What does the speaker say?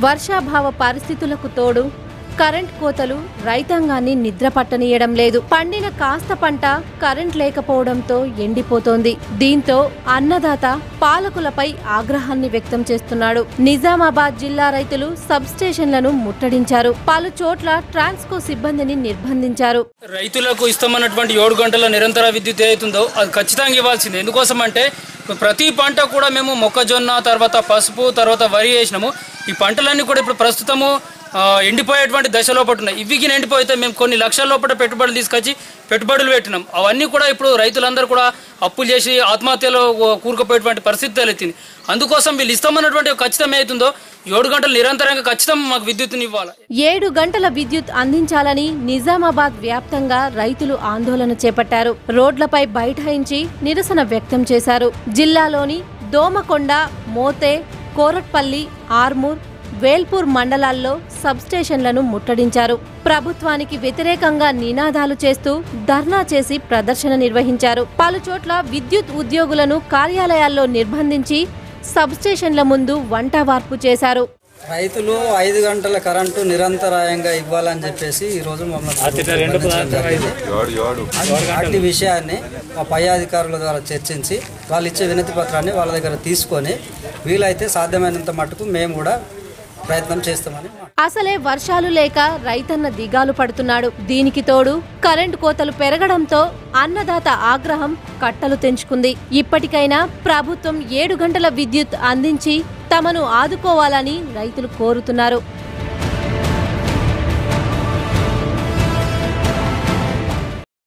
వర్షాభావ పరిస్థితులకు తోడు కరెంట్ కోతలు రైతాంగాన్ని నిద్ర పట్టనీయడం లేదు పండిన కాస్త పంట కరెంట్ లేకపోవడంతో ఎండిపోతోంది దీంతో అన్నదాత పాలకులపై ఆగ్రహాన్ని వ్యక్తం చేస్తున్నాడు నిజామాబాద్ జిల్లా రైతులు సబ్ స్టేషన్లను ముట్టడించారు పలు చోట్ల ట్రాన్స్కో సిబ్బందిని నిర్బంధించారు రైతులకు ఇస్తామన్నటువంటి ఏడు గంటల నిరంతర విద్యుత్ ఏదైతుందో అది ఖచ్చితంగా ఇవ్వాల్సిందే ఎందుకోసం అంటే ప్రతి పంట కూడా మేము మొక్కజొన్న తర్వాత పసుపు తర్వాత వరి వేసినాము ఈ పంటలన్నీ కూడా ఇప్పుడు ప్రస్తుతము ఆ, ఎండిపోయేటువంటి దశలో పట్టున్నాయి ఇవికి ఎండిపోతే మేము కొన్ని లక్షల లోపల పెట్టుబడులు తీసుకొచ్చి పెట్టుబడులు పెట్టినాం అవన్నీ కూడా ఇప్పుడు రైతులందరూ కూడా అప్పులు చేసి ఆత్మహత్యలో కూరుకుపోయేటువంటి పరిస్థితి తలెత్తింది అందుకోసం వీళ్ళు ఇస్తామన్నటువంటి ఖచ్చితం ఏదైతుందో ఏడు గంటలు నిరంతరంగా ఖచ్చితం మాకు విద్యుత్తుని ఇవ్వాలి ఏడు గంటల విద్యుత్ అందించాలని నిజామాబాద్ వ్యాప్తంగా రైతులు ఆందోళన చేపట్టారు రోడ్లపై బైఠాయించి నిరసన వ్యక్తం చేశారు జిల్లాలోని దోమకొండ మోతే కోరట్పల్లి ఆర్మూర్ వేల్పూర్ మండలాల్లో సబ్స్టేషన్లను ముట్టడించారు ప్రభుత్వానికి వ్యతిరేకంగా నినాదాలు చేస్తూ ధర్నా చేసి ప్రదర్శన నిర్వహించారు పలు చోట్ల విద్యుత్ ఉద్యోగులను కార్యాలయాల్లో నిర్బంధించి సబ్స్టేషన్ల ముందు వంట వార్పు చేశారు రైతులు ఐదు గంటల కరెంటు నిరంతరాయంగా ఇవ్వాలని చెప్పేసి ఈ రోజు మమ్మల్ని నిర్బంధించడం జరిగింది. అట్టి విషయాన్ని మా పై అధికారుల ద్వారా చర్చించి వాళ్ళు ఇచ్చే వినతి పత్రాన్ని వాళ్ళ దగ్గర తీసుకొని వీలైతే సాధ్యమైనంత మటుకు మేము కూడా ప్రయత్నం చేస్తామని మా- అసలే వర్షాలు లేక రైతన్న దిగాలు పడుతున్నాడు దీనికి తోడు కరెంటు కోతలు పెరగడంతో అన్నదాత ఆగ్రహం కట్టలు తెంచుకుంది ఇప్పటికైనా ప్రభుత్వం ఏడు గంటల విద్యుత్ అందించి తమను ఆదుకోవాలని రైతులు కోరుతున్నారు